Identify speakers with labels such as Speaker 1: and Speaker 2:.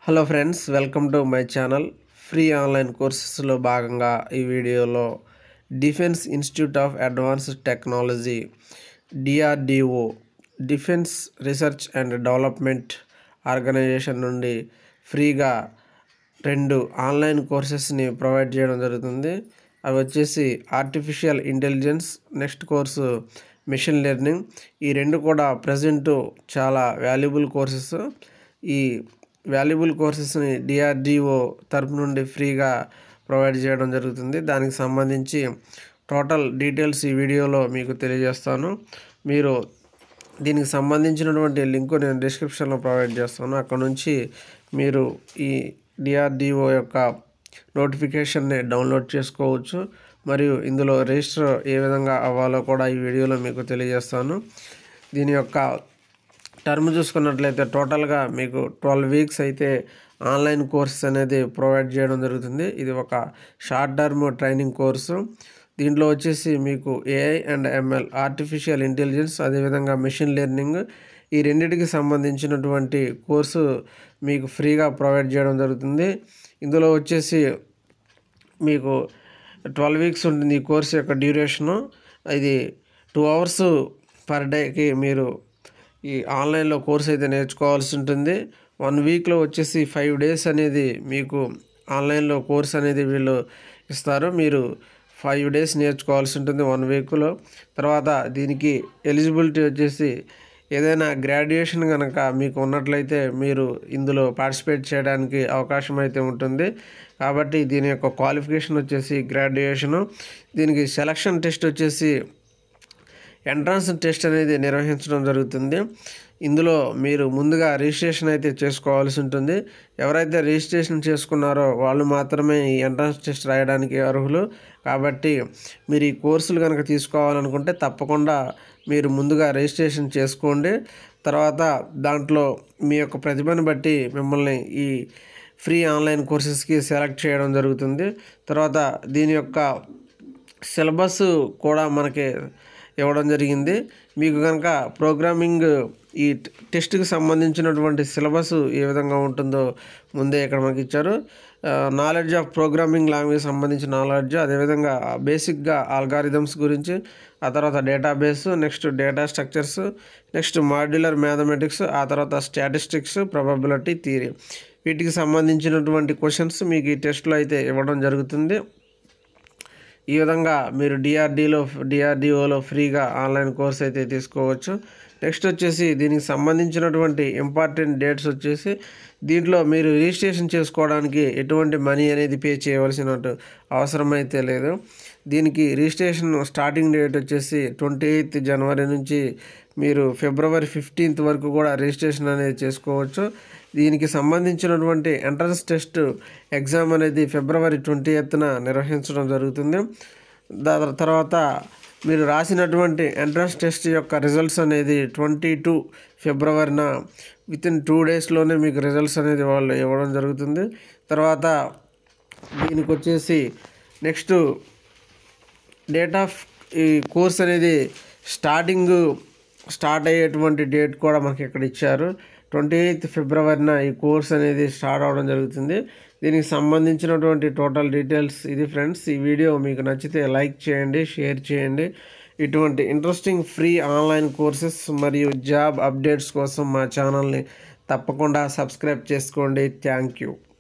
Speaker 1: hello friends welcome to my channel free online కోర్సెస్లో భాగంగా ఈ వీడియోలో defence institute of advanced technology DRDO defence research and development organisation నుండి ఫ్రీగా రెండు ఆన్లైన్ కోర్సెస్ని ప్రొవైడ్ చేయడం జరుగుతుంది అవి వచ్చేసి artificial intelligence next course machine learning ఈ రెండు కూడా ప్రజెంట్ చాలా వాల్యుబుల్ కోర్సెస్ ఈ వాల్యుబుల్ కోర్సెస్ని డిఆర్డిఓ తరపు నుండి ఫ్రీగా ప్రొవైడ్ చేయడం జరుగుతుంది దానికి సంబంధించి టోటల్ డీటెయిల్స్ ఈ వీడియోలో మీకు తెలియజేస్తాను మీరు దీనికి సంబంధించినటువంటి లింక్ నేను డిస్క్రిప్షన్లో ప్రొవైడ్ చేస్తాను అక్కడ నుంచి మీరు ఈ డిఆర్డిఓ యొక్క నోటిఫికేషన్ని డౌన్లోడ్ చేసుకోవచ్చు మరియు ఇందులో రిజిస్టర్ ఏ విధంగా అవ్వాలో కూడా ఈ వీడియోలో మీకు తెలియజేస్తాను దీని యొక్క టర్మ్ చూసుకున్నట్లయితే టోటల్గా మీకు ట్వెల్వ్ వీక్స్ అయితే ఆన్లైన్ కోర్స్ అనేది ప్రొవైడ్ చేయడం జరుగుతుంది ఇది ఒక షార్ట్ టర్మ్ ట్రైనింగ్ కోర్సు దీంట్లో వచ్చేసి మీకు AI and ML artificial intelligence అదేవిధంగా మెషిన్ లెర్నింగ్ ఈ రెండింటికి సంబంధించినటువంటి కోర్సు మీకు ఫ్రీగా ప్రొవైడ్ చేయడం జరుగుతుంది ఇందులో వచ్చేసి మీకు ట్వెల్వ్ వీక్స్ ఉంటుంది ఈ కోర్స్ యొక్క డ్యూరేషను ఇది టూ అవర్స్ పర్ డేకి మీరు ఈ ఆన్లైన్లో కోర్స్ అయితే నేర్చుకోవాల్సి ఉంటుంది వన్ వీక్లో వచ్చేసి ఫైవ్ డేస్ అనేది మీకు ఆన్లైన్లో కోర్స్ అనేది వీళ్ళు ఇస్తారు మీరు ఫైవ్ డేస్ నేర్చుకోవాల్సి ఉంటుంది వన్ వీక్లో తర్వాత దీనికి ఎలిజిబిలిటీ వచ్చేసి ఏదైనా గ్రాడ్యుయేషన్ కనుక మీకు ఉన్నట్లయితే మీరు ఇందులో పార్టిసిపేట్ చేయడానికి అవకాశం అయితే ఉంటుంది కాబట్టి దీని యొక్క క్వాలిఫికేషన్ వచ్చేసి గ్రాడ్యుయేషను దీనికి సెలక్షన్ టెస్ట్ వచ్చేసి ఎంట్రన్స్ టెస్ట్ అనేది నిర్వహించడం జరుగుతుంది ఇందులో మీరు ముందుగా రిజిస్ట్రేషన్ అయితే చేసుకోవాల్సి ఉంటుంది ఎవరైతే రిజిస్ట్రేషన్ చేసుకున్నారో వాళ్ళు మాత్రమే ఈ ఎంట్రన్స్ టెస్ట్ రాయడానికి అర్హులు కాబట్టి మీరు ఈ కోర్సులు కనుక తీసుకోవాలనుకుంటే తప్పకుండా మీరు ముందుగా రిజిస్ట్రేషన్ చేసుకోండి తర్వాత దాంట్లో మీ యొక్క ప్రతిభను బట్టి మిమ్మల్ని ఈ ఫ్రీ ఆన్లైన్ కోర్సెస్కి సెలెక్ట్ చేయడం జరుగుతుంది తర్వాత దీని యొక్క సిలబస్ కూడా మనకి ఇవ్వడం జరిగింది మీకు కనుక ప్రోగ్రామింగ్ ఈ టెస్ట్కి సంబంధించినటువంటి సిలబస్ ఏ విధంగా ఉంటుందో ముందే ఇక్కడ మనకి ఇచ్చారు నాలెడ్జ్ ఆఫ్ ప్రోగ్రామింగ్ లాంగ్వేజ్ సంబంధించిన నాలెడ్జ్ అదేవిధంగా బేసిక్గా ఆల్గారిథమ్స్ గురించి ఆ తర్వాత database next data structures next modular mathematics ఆ తర్వాత స్టాటిస్టిక్స్ ప్రాబబిలిటీ థియరీ వీటికి సంబంధించినటువంటి క్వశ్చన్స్ మీకు ఈ టెస్ట్లో అయితే ఇవ్వడం జరుగుతుంది ఈ విధంగా మీరు డిఆర్డీలో డిఆర్డిఓలో ఫ్రీగా ఆన్లైన్ కోర్స్ అయితే తీసుకోవచ్చు నెక్స్ట్ వచ్చేసి దీనికి సంబంధించినటువంటి ఇంపార్టెంట్ డేట్స్ వచ్చేసి దీంట్లో మీరు రిజిస్ట్రేషన్ చేసుకోవడానికి ఎటువంటి మనీ అనేది పే చేయవలసినట్టు అవసరం అయితే లేదు దీనికి రిజిస్ట్రేషన్ స్టార్టింగ్ డేట్ వచ్చేసి ట్వంటీ ఎయిత్ జనవరి నుంచి మీరు ఫిబ్రవరి ఫిఫ్టీన్త్ వరకు కూడా రిజిస్ట్రేషన్ అనేది చేసుకోవచ్చు దీనికి సంబంధించినటువంటి ఎంట్రన్స్ టెస్ట్ ఎగ్జామ్ అనేది ఫిబ్రవరి ట్వంటీ ఎయిత్న నిర్వహించడం జరుగుతుంది దాని తర్వాత మీరు రాసినటువంటి ఎంట్రన్స్ టెస్ట్ యొక్క రిజల్ట్స్ అనేది ట్వంటీ టూ ఫిబ్రవరిన విత్ ఇన్ టూ డేస్లోనే మీకు రిజల్ట్స్ అనేది వాళ్ళు ఇవ్వడం జరుగుతుంది తర్వాత దీనికి వచ్చేసి నెక్స్ట్ డేట్ ఆఫ్ ఈ కోర్స్ అనేది స్టార్టింగ్ స్టార్ట్ అయ్యేటువంటి డేట్ కూడా మనకి ఇక్కడ ఇచ్చారు ట్వంటీ ఎయిత్ ఫిబ్రవరిన ఈ కోర్స్ అనేది స్టార్ట్ అవడం జరుగుతుంది దీనికి సంబంధించినటువంటి టోటల్ డీటెయిల్స్ ఇది ఫ్రెండ్స్ ఈ వీడియో మీకు నచ్చితే లైక్ చేయండి షేర్ చేయండి ఇటువంటి ఇంట్రెస్టింగ్ ఫ్రీ ఆన్లైన్ కోర్సెస్ మరియు జాబ్ అప్డేట్స్ కోసం మా ఛానల్ని తప్పకుండా సబ్స్క్రైబ్ చేసుకోండి థ్యాంక్ యూ